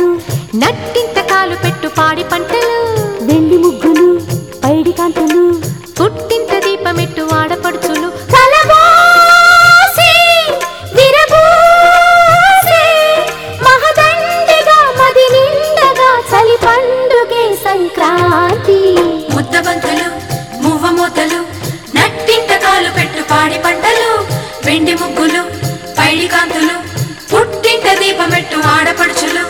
కాంతులు నట్టింట కాలు పెట్టు పాడి పంటలు వెండి ముగ్గులు పైడి కాంతులు పుట్టింట దీపమెట్టు ఆడపడుచులు కలబోసి, విరబూసి, మహదండిగా మది నిండగా చలి పండుగే సంక్రాంతి ముద్దబంతులు మువ్వ మూతలు నట్టింట కాలు పెట్టు పాడి పంటలు వెండి ముగ్గులు పైడి కాంతులు పుట్టింట దీపమెట్టు ఆడపడుచులు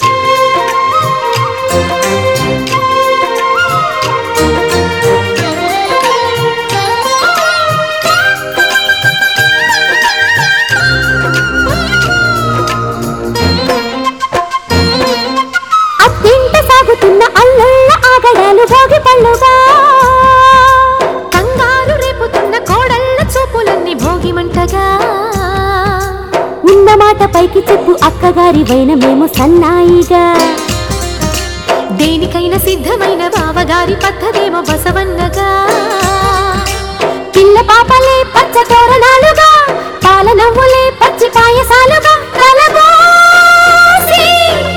అత్తింట సాగుతున్న అల్లుళ్ళ ఆగడాలు భోగి పళ్ళుగా కంగారు రేపుతున్న కోడళ్ళ చూపులన్నీ భోగిమంటగా ఉన్న మాట పైకి చెప్పు అక్కగారి వైన మేము సన్నాయిగా దేనికైనా సిద్ధమైన బావగారి పద్ధతేమో బసవన్నగా పిల్ల పాపలే పచ్చ తోరణాలుగా పాల నవ్వులే పచ్చి పాయసాలుగా కలబోసి,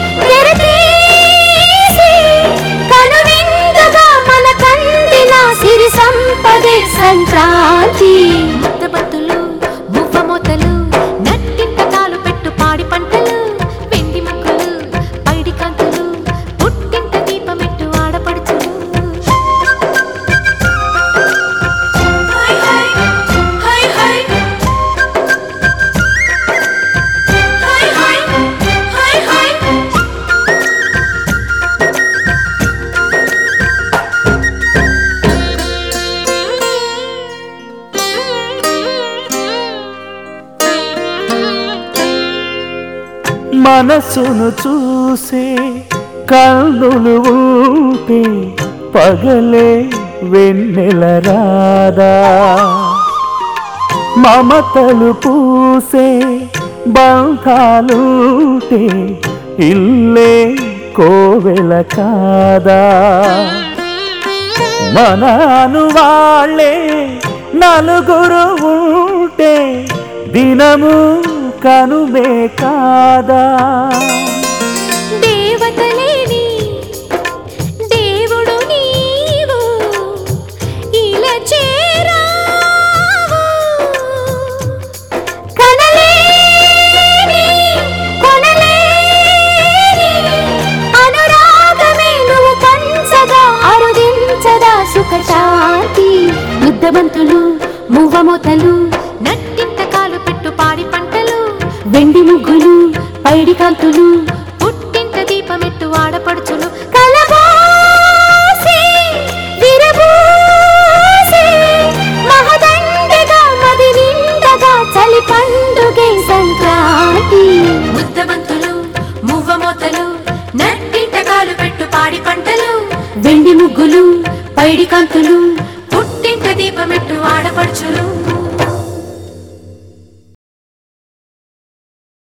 తెరతీసి, కనువిందుగా మన కందిన సిరి సంపదే సంక్రాంతి ముద్దబంతులు మువ్వ మూతలు నట్టింట కాలు పెట్టు పాడి పంటలు వెండి ముగ్గులు పైడి కాంతులు పుట్టింట దీపమెట్టు ఆడపడుచులు హై హై హై హై హై హై హై హై మనసును చూసే కన్నులు ఉంటే పగలే వెన్నెల రాదా మమతలు పూసే బంధాలుంటే ఇల్లే కోవెల కాదా మనను వాళ్ళే నలుగురు ఉంటే దినము కనుమే కాదా దేవతలేని దేవుడు నీవు ఇలా చేరావు కనలేని, కొనలేని అనురాగమే నువ్వు పంచగా అరుదించదా సుఖ శాంతి ముద్దబంతులు మువ్వమూతలు నట్టింట కాలు పెట్టు పాడి పంటలు వెండి ముగ్గులు పైడి కాంతులు పుట్టింట దీపమెట్టు ఆడపడుచులు కలబోసి, విరబూసి, మహదండిగా మది నిండగా చలి పండుగే సంక్రాంతి ముద్దబంతులు మువ్వ మూతలు నట్టింట కాలు పెట్టు పాడి పంటలు వెండి ముగ్గులు పైడి కాంతులు